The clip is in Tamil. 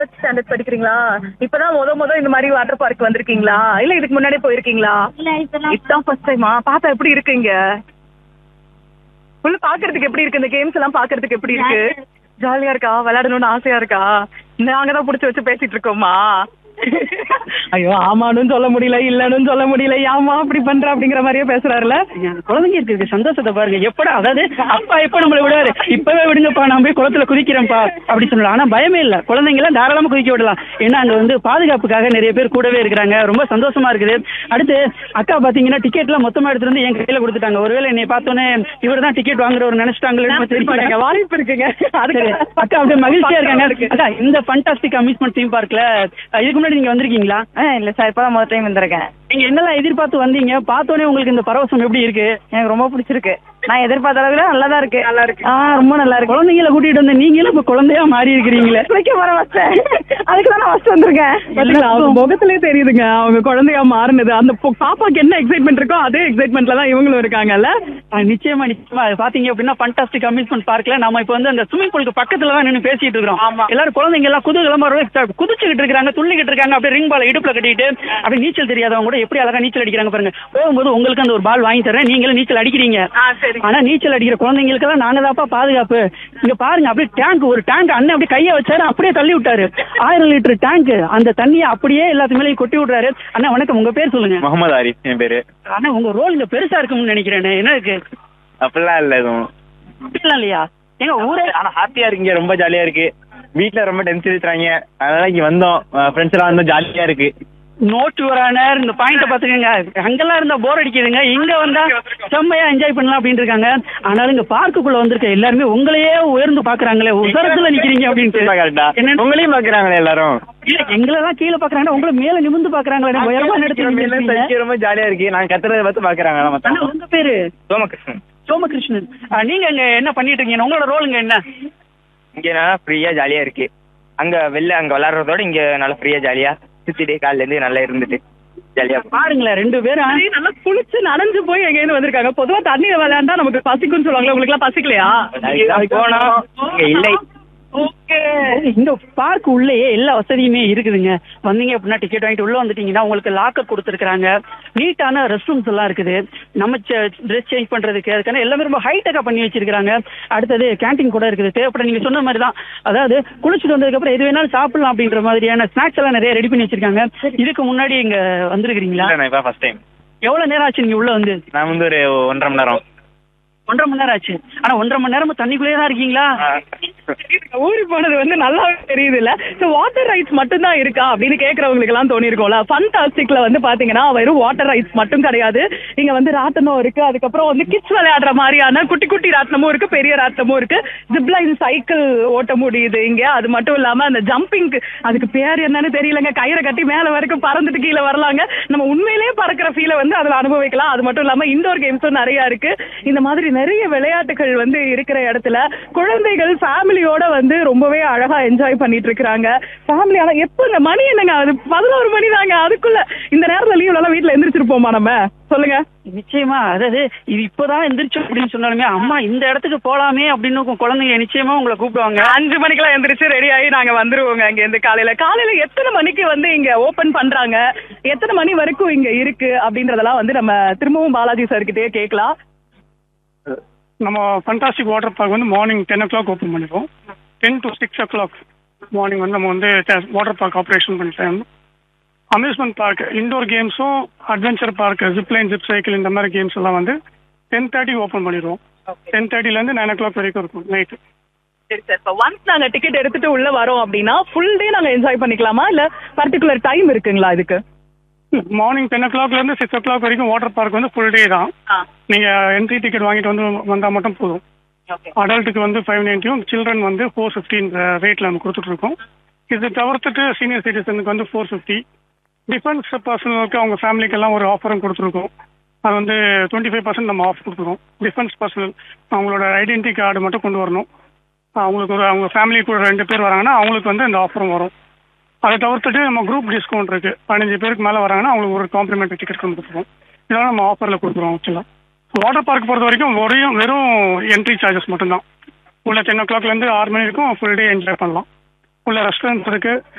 ஸ்டாண்டர்ட் படிக்கிறீங்களா இப்பதான் முத முத இந்த மாதிரி வாட்டர் பார்க் வந்திருக்கீங்களா இல்ல இதுக்கு முன்னாடி போயிருக்கீங்களா இல்ல இப்பதான் இதுதான் ஃபர்ஸ்ட் டைமா பார்த்தா எப்படி இருக்குங்க உள்ள பாக்குறதுக்கு எப்படி இருக்கு இந்த கேம்ஸ் எல்லாம் பாக்குறதுக்கு எப்படி இருக்கு ஜாலியா இருக்கா விளையாடணும்னு ஆசையா இருக்கா நாங்க தான் புடிச்சு வச்சு பேசிட்டு இருக்கோமா ஐயோ ஆமான்னு சொல்ல முடியல இல்லன்னு சொல்ல முடியல ஏமா அப்படி பண்ற அப்படிங்கிற மாதிரியே பேசுறாருல குழந்தைங்க இருக்கிற சந்தோஷத்தை பாருங்க எப்படா அதாவது அப்பா எப்ப நம்மள விடுவாரு இப்பவே விடுங்கப்பா நான் போய் குளத்துல குதிக்கிறேன்ப்பா அப்படி சொல்லலாம் ஆனா பயமே இல்ல குழந்தைங்கள தாராளமா குதிக்க விடலாம் ஏன்னா அங்க வந்து பாதுகாப்புக்காக நிறைய பேர் கூடவே இருக்கிறாங்க ரொம்ப சந்தோஷமா இருக்குது அடுத்து அக்கா பாத்தீங்கன்னா டிக்கெட் எல்லாம் மொத்தமா எடுத்துட்டு வந்து என் கையில கொடுத்துட்டாங்க ஒருவேளை என்னை பார்த்தோன்னே இவர் தான் டிக்கெட் வாங்குறவர் நினைச்சிட்டாங்களே தெரியல வாய்ப்பு இருக்குங்க அதுக்கு சரி அக்கா அப்படியே மகிழ்ச்சியா இருக்காங்க அக்கா இந்த ஃபண்டாஸ்டிக் அம்யூஸ்மெண்ட் தீம் பார்க்ல இதுக்கு முன்னாடி நீங்க வந்திருக்கீங்களா இல்ல சார் இப்பதான் முதல் டைம் வந்திருக்கேன் நீங்க என்னெல்லாம் எதிர்பார்த்து வந்தீங்க பார்த்தோன்னே உங்களுக்கு இந்த பரவசம் எப்படி இருக்கு எனக்கு ரொம்ப பிடிச்சிருக்கு நான் எதிர்பார்த்த அளவுல நல்லா தான் இருக்கு நல்லா இருக்கு ஆ ரொம்ப நல்லா இருக்கு குழந்தைங்கள கூட்டிட்டு வந்து நீங்களும் இப்ப குழந்தையா மாறி இருக்கிறீங்களே வைக்க வர வச்சேன் அதுக்கு தான் நான் ஃபர்ஸ்ட் வந்திருக்கேன் பாத்தீங்களா அவங்க முகத்திலே தெரியுதுங்க அவங்க குழந்தையா மாறினது அந்த பொ- பாப்பாக்கு என்ன எக்ஸைட்மெண்ட் இருக்கோ அதே எக்ஸைட்மெண்ட்ல தான் இவங்களும் இருக்காங்கல்ல ஆ, நிச்சயமா நிச்சயமா அது பாத்தீங்க அப்படின்னா ஃபண்டாஸ்டிக் அம்யூஸ்மெண்ட் பார்க்ல நாம இப்ப வந்து அந்த ஸ்விமிங் பூலுக்கு பக்கத்துல தான் நின்று பேசிட்டு இருக்கிறோம் ஆமா. எல்லாரும் குழந்தைங்க எல்லாம் குதூகலமா ரொம்ப குதிச்சுக்கிட்டு இருக்காங்க துள்ளிக்கிட்டு இருக்காங்க அப்படியே ரிங் பால் இடுப்புல கட்டிட்டு அப்படியே நீச்சல் தெரியாதவங்க கூட எப்படி அழகா நீச்சல் அடிக்கிறாங்க பாருங்க போகும்போது உங்களுக்கு அந்த ஒரு பால் வாங்கி தரேன் நீங்களும் நீச்சல் அடிக்கிறீங்க ஆ, சரி. ஆனா நீச்சல் அடிக்கிற குழந்தைங்களுக்கெல்லாம் நாங்க தான்ப்பா பாதுகாப்பு இங்க பாருங்க அப்படியே டேங்க் ஒரு டேங்க் அண்ணன் அப்படியே கையை வச்சாரு அப்படியே தள்ளி விட்டாரு ஆயிரம் லிட்டர் டேங்க் அந்த தண்ணியை அப்படியே எல்லாத்து மேலேயும் கொட்டி விடுறாரு அண்ணா வணக்கம் உங்க பேர் சொல்லுங்க முகமது ஆரிஃப் என் பேரு அண்ணா உங்க ரோல் இங்க பெருசா இருக்கும்னு நினைக்கிறேன் என்ன இருக்கு அப்படிலாம் இல்ல எதுவும் அப்படிலாம் இல்லையா எங்க ஊரே ஆனா ஹாப்பியா இருக்கு இங்க ரொம்ப ஜாலியா இருக்கு வீட்ல ரொம்ப டென்ஷன் எடுத்துறாங்க அதனால இங்க வந்தோம் ஃப்ரெண்ட்ஸ் எல்லாம் வந்தோம் ஜாலியா இருக்கு நோட் யுவரானர் இந்த பாயிண்ட பாத்துக்கோங்க அங்கெல்லாம் இருந்தா போர் அடிக்குதுங்க இங்க வந்தா செம்மையா என்ஜாய் பண்ணலாம் அப்படின்னு இருக்காங்க ஆனாலும் இங்க பார்க்குக்குள்ள வந்திருக்க எல்லாருமே உங்களையே உயர்ந்து பாக்குறாங்களே உசரத்துல நிக்கிறீங்க அப்படின்ட்டு கரெக்டா என்ன உங்களையும் பாக்குறாங்களே எல்லாரும் இல்ல எங்களெல்லாம் கீழே பாக்குறாங்க உங்களை மேல நிமிந்து பாக்குறாங்களே உயரமா நடத்தி ரொம்ப ஜாலியா இருக்கு நாங்க கத்துறத பார்த்து பாக்குறாங்க அண்ணா மொத்தம் உங்க பேரு சோமகிருஷ்ணன் சோமகிருஷ்ணன் ஆ, நீங்க இங்க என்ன பண்ணிட்டு இருக்கீங்க உங்களோட ரோலுங்க என்ன இங்க நல்லா ஃப்ரீயா ஜாலியா இருக்கு அங்க வெளில அங்க விளையாடுறதோட இங்க நல்லா ஃப்ரீயா ஜாலியா சுத்திட்டு காலைல இருந்து நல்லா இருந்துட்டு ஜாலியா பாருங்களேன் ரெண்டு பேரும் நல்லா குளிச்சு நனைஞ்சு போய் எங்கேயிருந்து வந்திருக்காங்க பொதுவா தண்ணியில விளையாண்டா நமக்கு பசிக்கும்னு சொல்லுவாங்களே உங்களுக்கு எல்லாம் பசிக்கலையா அதுக்கு போனோம் இங்க இல்லை ஓகே இந்த பார்க் உள்ளேயே எல்லா வசதியுமே இருக்குதுங்க வந்தீங்க அப்படின்னா டிக்கெட் வாங்கிட்டு உள்ள வந்துட்டீங்கன்னா உங்களுக்கு லாக்கர் கொடுத்துருக்காங்க நீட்டான ரெஸ்ட் ரூம்ஸ் எல்லாம் இருக்குது நம்ம ட்ரெஸ் சேஞ்ச் பண்றதுக்கு அதுக்கான எல்லாமே ரொம்ப ஹைடெக்கா பண்ணி வச்சிருக்காங்க அடுத்தது கேண்டீன் கூட இருக்குது தேவைப்பட நீங்க சொன்ன மாதிரி தான் அதாவது குளிச்சுட்டு வந்ததுக்கு அப்புறம் எது வேணாலும் சாப்பிடலாம் அப்படின்ற மாதிரியான ஸ்நாக்ஸ் எல்லாம் நிறைய ரெடி பண்ணி வச்சிருக்காங்க இதுக்கு முன்னாடி இங்க வந்திருக்கிறீங்களா இல்ல, நான் இப்ப ஃபர்ஸ்ட் டைம் எவ்வளவு நேரம் ஆச்சு நீங்க உள்ள வந்து நான் வந்து ஒரு ஒன்றரை மணி நேரம் ஒன்றரை மணி நேரம் ஆச்சு ஆனா ஒன்றரை மணி நேரமும் தண்ணிக்குள்ளேயே தான் இருக்கீங்களா ஊறி போனது வந்து நல்லா தெரியுது இல்ல சோ வாட்டர் ரைட்ஸ் மட்டும் தான் இருக்கா அப்படின்னு கேக்குறவங்களுக்கு எல்லாம் தோணி இருக்கும்ல ஃபன்டாஸ்டிக்ல வந்து பாத்தீங்கன்னா வெறும் வாட்டர் ரைட்ஸ் மட்டும் கிடையாது இங்க வந்து ராட்டனம் இருக்கு அதுக்கப்புறம் வந்து கிட்ஸ் விளையாடுற மாதிரியான குட்டி குட்டி ராட்டனமும் இருக்கு பெரிய ராட்டனமும் இருக்கு ஜிப்லைன் சைக்கிள் ஓட்ட முடியுது இங்க அது மட்டும் இல்லாம அந்த ஜம்பிங் அதுக்கு பேர் என்னன்னு தெரியலங்க கயிறை கட்டி மேல வரைக்கும் பறந்துட்டு கீழே வரலாங்க நம்ம உண்மையிலேயே பறக்கிற ஃபீலை வந்து அதுல அனுபவிக்கலாம் அது மட்டும் இல்லாம இண்டோர் கேம்ஸும் நிறைய இருக்கு இந்த மாதிரி நிறைய விளையாட்டுகள் வந்து இருக்கிற இடத்துல குழந்தைகள் ஃபேமிலியோட வந்து ரொம்பவே அழகா என்ஜாய் பண்ணிட்டு இருக்காங்க ஃபேமிலி ஆனா எப்பங்க மணி என்னங்க அது பதினோரு மணி தாங்க அதுக்குள்ள இந்த நேரத்துல லீவ்ல எல்லாம் வீட்டுல எந்திரிச்சிருப்போமா நம்ம சொல்லுங்க நிச்சயமா அதாவது இது இப்பதான் எந்திரிச்சோம் அப்படின்னு சொன்னாலுமே அம்மா இந்த இடத்துக்கு போலாமே அப்படின்னு உங்க குழந்தைங்க நிச்சயமா உங்களை கூப்பிடுவாங்க அஞ்சு மணிக்கெல்லாம் எந்திரிச்சு ரெடி ஆகி நாங்க வந்துருவோங்க அங்க இருந்து காலையில காலையில எத்தனை மணிக்கு வந்து இங்க ஓபன் பண்றாங்க எத்தனை மணி வரைக்கும் இங்க இருக்கு அப்படின்றதெல்லாம் வந்து நம்ம திரும்பவும் பாலாஜி சார் கிட்டயே கேட்கலாம் நம்ம ஃபண்டாஸ்டிக் வாட்டர் பார்க் வந்து morning ten o'clock open பண்ணிடுவோம் ten to six o'clock morning வந்து நம்ம வந்து வாட்டர் பார்க் ஆப்ரேஷன் பண்ணிட்டோம் அம்யூஸ்மெண்ட் பார்க் இண்டோர் கேம்ஸும் adventure park zipline zip cycle இந்த மாதிரி கேம்ஸ் எல்லாம் வந்து டென் தேர்ட்டி ஓப்பன் பண்ணிடுவோம் டென் தேர்ட்டிலேருந்து நைன் ஓ கிளாக் வரைக்கும் இருக்கும் நைட்டு சரி சார் இப்போ ஒன்ஸ் நாங்க டிக்கெட் எடுத்துட்டு உள்ள வரோம் அப்படின்னா ஃபுல் டே நாங்க என்ஜாய் பண்ணிக்கலாமா இல்ல பர்டிகுலர் டைம் இருக்குங்களா இதுக்கு morning ten o'clock six o'clock வரைக்கும் வாட்டர் பார்க் வந்து ஃபுல் டே தான் நீங்கள் என்ட்ரி டிக்கெட் வாங்கிட்டு வந்து வந்தால் மட்டும் போதும் அடல்ட்டுக்கு வந்து ஃபைவ் நைன்ட்டியும் சில்ட்ரன் வந்து ஃபோர் ஃபிஃப்டின் ரேட்டில் நம்ம கொடுத்துட்ருக்கோம் இது தவிர்த்துட்டு சீனியர் சிட்டிசனுக்கு வந்து ஃபோர் ஃபிஃப்டி டிஃபென்ஸ் பர்சனலுக்கு அவங்க ஃபேமிலிக்கெல்லாம் ஒரு ஆஃபரும் கொடுத்துருக்கோம் அது வந்து டுவெண்ட்டி ஃபைவ் பர்சன்ட் நம்ம ஆஃப் கொடுக்குறோம் டிஃபென்ஸ் பர்சனல் அவங்களோட ஐடென்டி கார்டு மட்டும் கொண்டு வரணும் அவங்களுக்கு ஒரு அவங்க ஃபேமிலி கூட ரெண்டு பேர் வராங்கன்னா அவங்களுக்கு வந்து இந்த ஆஃபரும் வரும் அதை தவிர்த்துட்டு நம்ம குரூப் டிஸ்கவுண்ட் இருக்குது பதினஞ்சு பேருக்கு மேலே வராங்கன்னா அவங்களுக்கு ஒரு காம்ப்ளிமெண்ட்ரி டிக்கெட் கொண்டு கொடுத்துருவோம் இதெல்லாம் நம்ம ஆஃபரில் கொடுத்துருவோம் ஆக்சுவலாக வாட்டர் பார்க் பொறுத்த வரைக்கும் வெறும் வெறும் என்ட்ரி சார்ஜஸ் மட்டும்தான் உள்ள டென் ஓ கிளாக்லேருந்து ஆறு மணி வரைக்கும் ஃபுல் டே என்ஜாய் பண்ணலாம் உள்ள ரெஸ்டாரண்ட்ஸ் இருக்கு